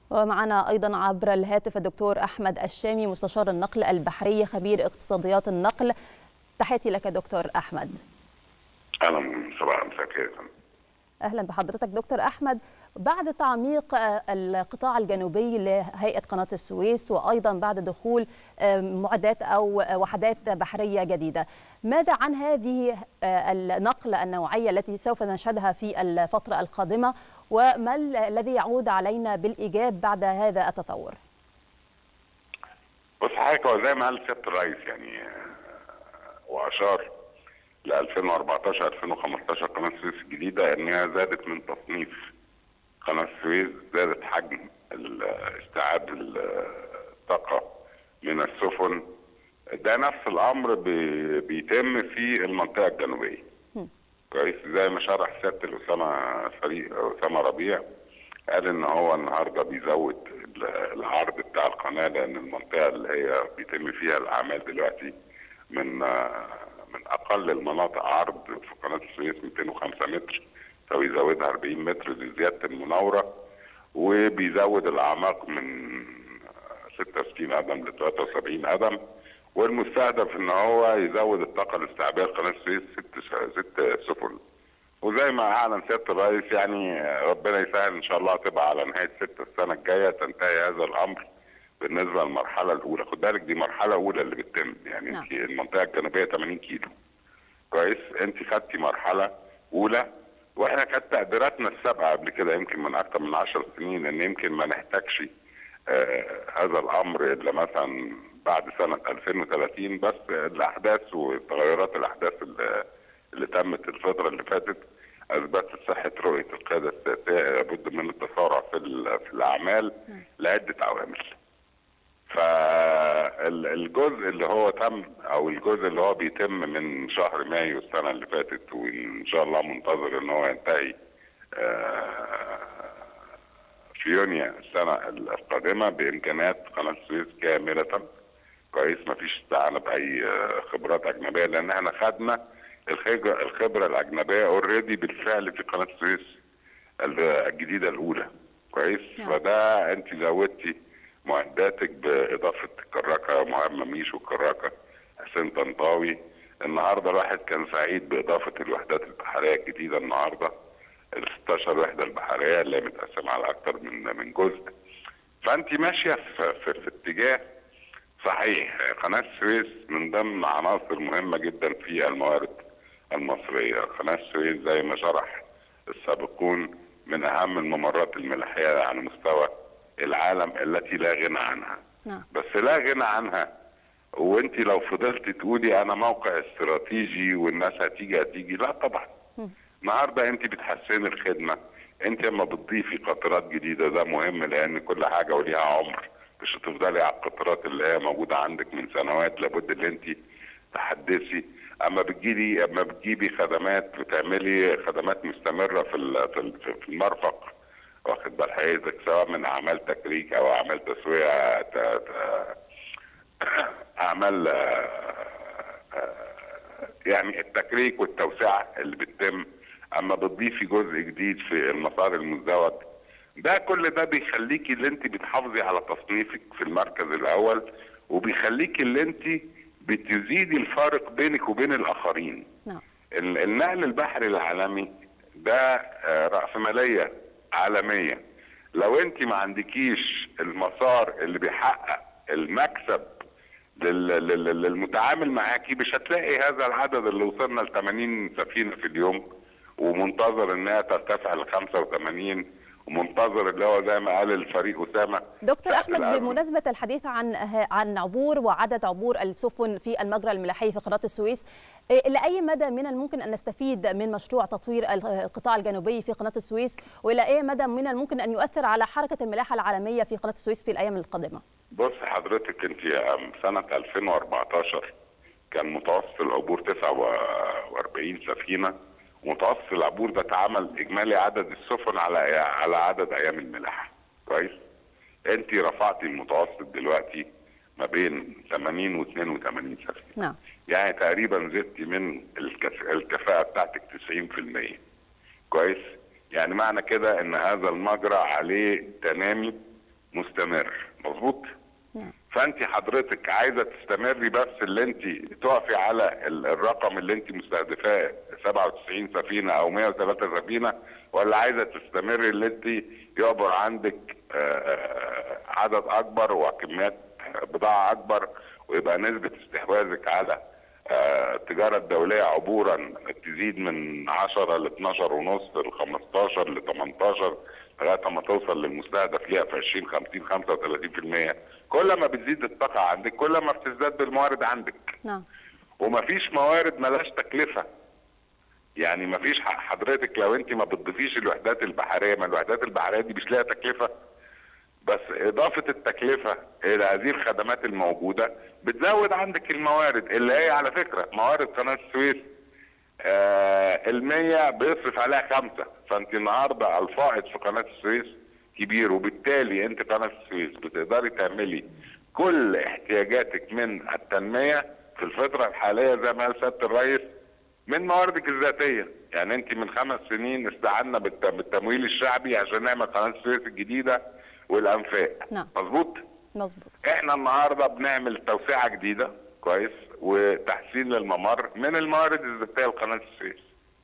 ومعنا أيضا عبر الهاتف الدكتور أحمد الشامي مستشار النقل البحري خبير اقتصاديات النقل تحياتي لك دكتور أحمد اهلا صباح الخير أهلا بحضرتك دكتور أحمد بعد تعميق القطاع الجنوبي لهيئة قناة السويس وأيضا بعد دخول معدات أو وحدات بحرية جديدة ماذا عن هذه النقلة النوعية التي سوف نشهدها في الفترة القادمة وما الذي يعود علينا بالإيجاب بعد هذا التطور بص حضرتك هو زي ما قال سياده الرئيس يعني واشار ل 2014 2015 قناه السويس الجديده انها زادت من تصنيف قناه السويس زادت حجم استيعاب الطاقه من السفن ده نفس الامر بيتم في المنطقه الجنوبيه كويس زي ما شرح سياده الاسامه فريق اسامه ربيع قال ان هو النهارده بيزود العرض بتاع القناه لان المنطقه اللي هي بيتم فيها الاعمال دلوقتي من من اقل المناطق عرض في قناه السويس 205 متر فبيزودها 40 متر لزياده المناوره وبيزود الاعماق من 66 قدم ل 73 قدم والمستهدف ان هو يزود الطاقه الاستيعابيه لقناه السويس ست ست سفن وزي ما اعلن سياده الرئيس يعني ربنا يسهل ان شاء الله تبقى على نهايه ست السنه الجايه تنتهي هذا الامر بالنسبه للمرحله الاولى خد بالك دي مرحله اولى اللي بتتم يعني نعم. انت المنطقه الجنوبيه 80 كيلو كويس انت خدتي مرحله اولى واحنا كانت تقديراتنا السابقه قبل كده يمكن من اكثر من 10 سنين ان يمكن ما نحتاجش آه هذا الامر الا مثلا بعد سنه 2030 بس الاحداث وتغيرات الاحداث اللي, اللي تمت الفتره اللي فاتت اثبتت صحه رؤيه القياده السياسيه لابد من التسارع في في الاعمال لعده عوامل. فالجزء اللي هو تم او الجزء اللي هو بيتم من شهر مايو السنه اللي فاتت وان شاء الله منتظر ان هو ينتهي في يونيو السنه القادمه بامكانيات قناه السويس كامله كويس ما فيش استعانه باي خبرات اجنبيه لان احنا خدنا الخبره الاجنبيه اوريدي بالفعل في قناه السويس الجديده الاولى كويس فده انت زودتي معداتك باضافه كراكه مهمه ميشو كراكه حسين طنطاوي النهارده الواحد كان سعيد باضافه الوحدات البحريه الجديده النهارده ال 16 وحده البحريه اللي متقسمه على اكثر من من جزء فانت ماشيه في, في, في اتجاه صحيح قناه السويس من ضمن عناصر مهمه جدا في الموارد المصريه قناه السويس زي ما شرح السابقون من اهم الممرات الملاحيه على مستوى العالم التي لا غنى عنها نعم. بس لا غنى عنها وانت لو فضلت تقولي انا موقع استراتيجي والناس هتيجي هتيجي لا طبعا النهارده انت بتحسني الخدمه انت لما بتضيفي قطارات جديده ده مهم لان كل حاجه وليها عمر مش هتفضلي على القطارات اللي هي موجوده عندك من سنوات لابد ان انت تحدثي اما بتجيبي اما بتجيبي خدمات بتعملي خدمات مستمره في في المرفق واخد بال حضرتك سواء من اعمال تكريك او اعمال تسويه ت... ت... اعمال يعني التكريك والتوسعه اللي بتتم اما بتضيفي جزء جديد في المسار المزدوج ده كل ده بيخليكي اللي انت بتحافظي على تصنيفك في المركز الاول وبيخليكي اللي انت بتزيدي الفارق بينك وبين الاخرين نعم. النقل البحري العالمي ده راسماليه عالميه لو انت ما عندكيش المسار اللي بيحقق المكسب للمتعامل معاكي مش هتلاقي هذا العدد اللي وصلنا ل 80 سفينه في اليوم ومنتظر انها ترتفع ل 85 ومنتظر اللي هو زي ما قال الفريق اسامه دكتور احمد بمناسبه الحديث عن عن عبور وعدد عبور السفن في المجرى الملاحي في قناه السويس الى اي مدى من الممكن ان نستفيد من مشروع تطوير القطاع الجنوبي في قناه السويس والى اي مدى من الممكن ان يؤثر على حركه الملاحه العالميه في قناه السويس في الايام القادمه بص حضرتك انت سنه 2014 كان متوسط العبور 49 سفينه متوسط العبور ده اتعمل اجمالي عدد السفن على على عدد ايام الملاحه كويس انت رفعتي المتوسط دلوقتي ما بين 80 و 82 سفينه نعم يعني تقريبا زدتي من الكف... الكفاءه بتاعتك 90% كويس يعني معنى كده ان هذا المجرى عليه تنامي مستمر مظبوط نعم فانت حضرتك عايزه تستمري بس اللي انت تقفي على ال- الرقم اللي انت مستهدفاه 97 سفينه او 103 سفينه ولا عايزه تستمري اللي انت يعبر عندك آه، آه، عدد اكبر وكميات بضاعه اكبر ويبقى نسبه استحواذك على آه، التجاره الدوليه عبورا تزيد من 10 ل 12 ونص ل 15 ل 18 لغايه ما توصل للمستهدف ليها في 20 50 35% كل ما بتزيد الطاقه عندك كل ما بتزداد بالموارد عندك نعم ومفيش موارد ملهاش تكلفه يعني مفيش ح- حضرتك لو انت ما بتضيفيش الوحدات البحريه ما الوحدات البحريه دي مش ليها تكلفه بس اضافه التكلفه الى هذه الخدمات الموجوده بتزود عندك الموارد اللي هي على فكره موارد قناه السويس آه المية بيصرف عليها خمسة فانت النهاردة الفائض في قناة السويس كبير وبالتالي انت قناة السويس بتقدري تعملي كل احتياجاتك من التنمية في الفترة الحالية زي ما قال سيادة الرئيس من مواردك الذاتية يعني انت من خمس سنين استعنا بالت- بالتمويل الشعبي عشان نعمل قناة السويس الجديدة والانفاق نعم. مظبوط مظبوط احنا النهارده بنعمل توسعه جديده كويس وتحسين للممر من الموارد الذاتيه لقناه السويس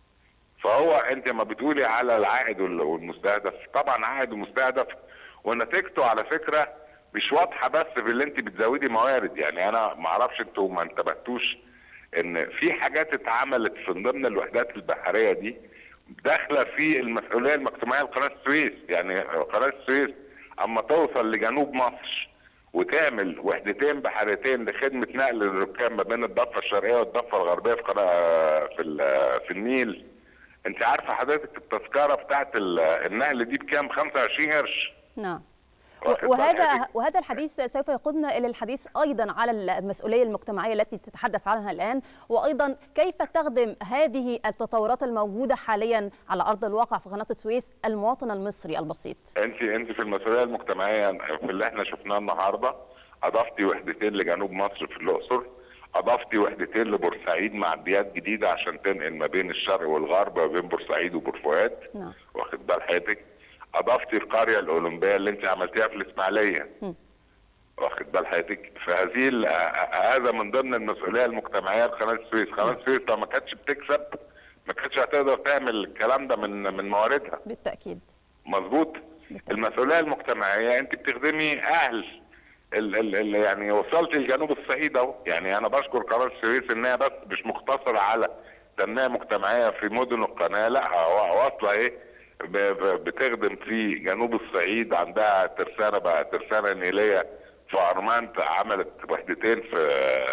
فهو انت ما بتقولي على العائد وال- والمستهدف طبعا عائد ومستهدف ونتيجته على فكره مش واضحه بس في اللي انت بتزودي موارد يعني انا ما اعرفش انتوا ما انتبهتوش ان في حاجات اتعملت في ضمن الوحدات البحريه دي داخله في المسؤوليه المجتمعيه لقناه السويس يعني قناه السويس اما توصل لجنوب مصر وتعمل وحدتين بحريتين لخدمه نقل الركاب ما بين الضفه الشرقيه والضفه الغربيه في قناه في ال- في النيل انت عارفه حضرتك التذكره بتاعت ال- النقل دي بكام 25 قرش نعم واخد بال وهذا حضرتك؟ وهذا الحديث سوف يقودنا الى الحديث ايضا على المسؤوليه المجتمعيه التي تتحدث عنها الان وايضا كيف تخدم هذه التطورات الموجوده حاليا على ارض الواقع في قناه السويس المواطن المصري البسيط انت انت في المسؤوليه المجتمعيه في اللي احنا شفناه النهارده اضفتي وحدتين لجنوب مصر في الاقصر اضفتي وحدتين لبورسعيد معديات جديده عشان تنقل ما بين الشرق والغرب ما بين بورسعيد وبورفؤاد نعم واخد بال حضرتك اضفتي القريه الاولمبيه اللي انت عملتيها في الاسماعيليه م. واخد بال حضرتك فهذه ال- آه، هذا من ضمن المسؤوليه المجتمعيه لقناه السويس قناه السويس لو ما كانتش بتكسب ما كانتش هتقدر تعمل الكلام ده من من مواردها بالتاكيد مظبوط بالتأكيد. المسؤوليه المجتمعيه انت بتخدمي اهل ال ال ال يعني وصلت لجنوب الصعيد اهو يعني انا بشكر قناه السويس انها بس مش مقتصره على تنميه مجتمعيه في مدن القناه لا هو واصله ايه ب- ب- بتخدم في جنوب الصعيد عندها ترسانه بقى ترسانه نيليه في ارمنت عملت وحدتين في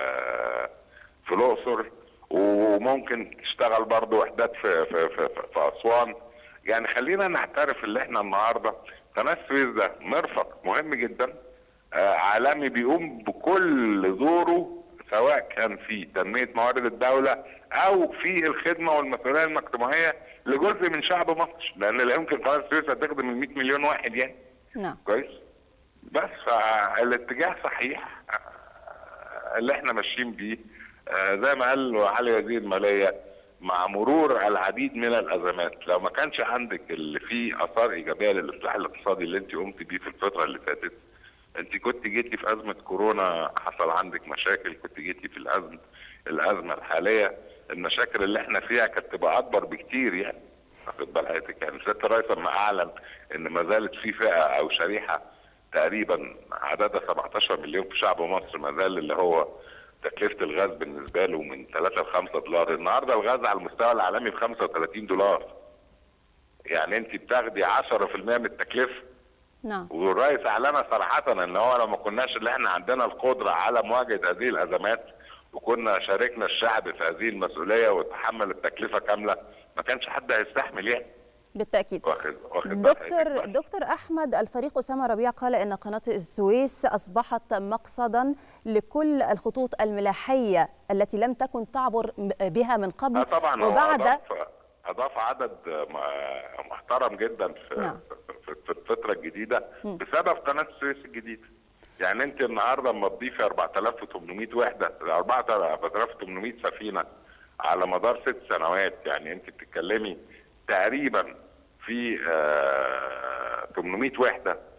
في الاقصر وممكن تشتغل برضه وحدات في في في, في, في اسوان يعني خلينا نعترف ان احنا النهارده قناه السويس ده مرفق مهم جدا آه، عالمي بيقوم بكل دوره سواء كان في تنميه موارد الدوله او في الخدمه والمسؤوليه المجتمعيه لجزء من شعب مصر لان لا يمكن قناه السويس هتخدم ال 100 مليون واحد يعني نعم كويس بس فالاتجاه صحيح آه، اللي احنا ماشيين بيه آه، زي ما قال علي وزير الماليه مع مرور العديد من الازمات لو ما كانش عندك اللي فيه اثار ايجابيه للاصلاح الاقتصادي اللي انت قمت بيه في الفتره اللي فاتت انت كنت جيتي في ازمه كورونا حصل عندك مشاكل كنت جيتي في الازمه الازمه الحاليه المشاكل اللي احنا فيها كانت تبقى اكبر بكتير يعني واخد بال حضرتك يعني سياده الرئيس لما اعلن ان ما زالت في فئه او شريحه تقريبا عددها 17 مليون في شعب مصر ما زال اللي هو تكلفه الغاز بالنسبه له من 3 ل 5 دولار النهارده الغاز على المستوى العالمي ب 35 دولار يعني انت بتاخدي 10% من التكلفه نعم والرئيس اعلنها صراحه ان هو لو ما كناش اللي احنا عندنا القدره على مواجهه هذه الازمات وكنا شاركنا الشعب في هذه المسؤوليه وتحمل التكلفه كامله ما كانش حد هيستحمل يعني بالتاكيد واخد واخد بال حضرتك دكتور بس. دكتور احمد الفريق اسامه ربيع قال ان قناه السويس اصبحت مقصدا لكل الخطوط الملاحيه التي لم تكن تعبر بها من قبل اه طبعا هو وبعد اضاف اضاف عدد م- محترم جدا في نعم. في- في الفتره الجديده بسبب قناه السويس الجديده يعني انت النهارده لما تضيفي 4800 وحده 4800 سفينه على مدار ست سنوات يعني انت بتتكلمي تقريبا في آه 800 وحده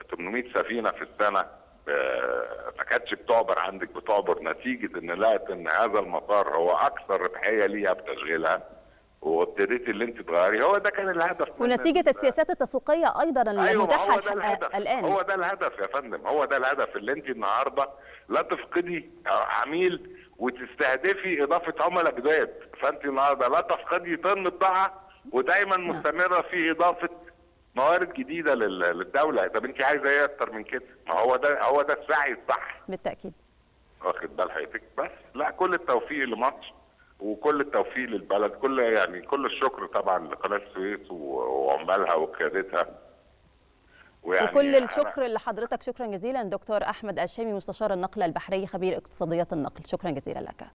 800 سفينه في السنه آه، ما كانتش بتعبر عندك بتعبر نتيجه ان لقت ان هذا المطار هو اكثر ربحيه ليها بتشغيلها وابتديتي اللي انت تغيري هو ده كان الهدف من ونتيجه ال- السياسات التسويقيه ايضا ايوه المتاحه هو ده الح- الهدف الان هو ده الهدف يا فندم هو ده الهدف اللي انت النهارده لا تفقدي عميل وتستهدفي اضافه عملاء جداد فانت النهارده لا تفقدي طن بضاعه ودايما مستمره في اضافه موارد جديده لل- للدوله طب انت عايزه ايه اكتر من كده ما هو ده هو ده السعي الصح بالتاكيد واخد بال حضرتك بس لا كل التوفيق لمصر وكل التوفيق للبلد كل يعني كل الشكر طبعا لقناه السويس و- وعمالها وقيادتها ويعني وكل أنا- الشكر لحضرتك شكرا جزيلا دكتور احمد الشامي مستشار النقل البحري خبير اقتصاديات النقل شكرا جزيلا لك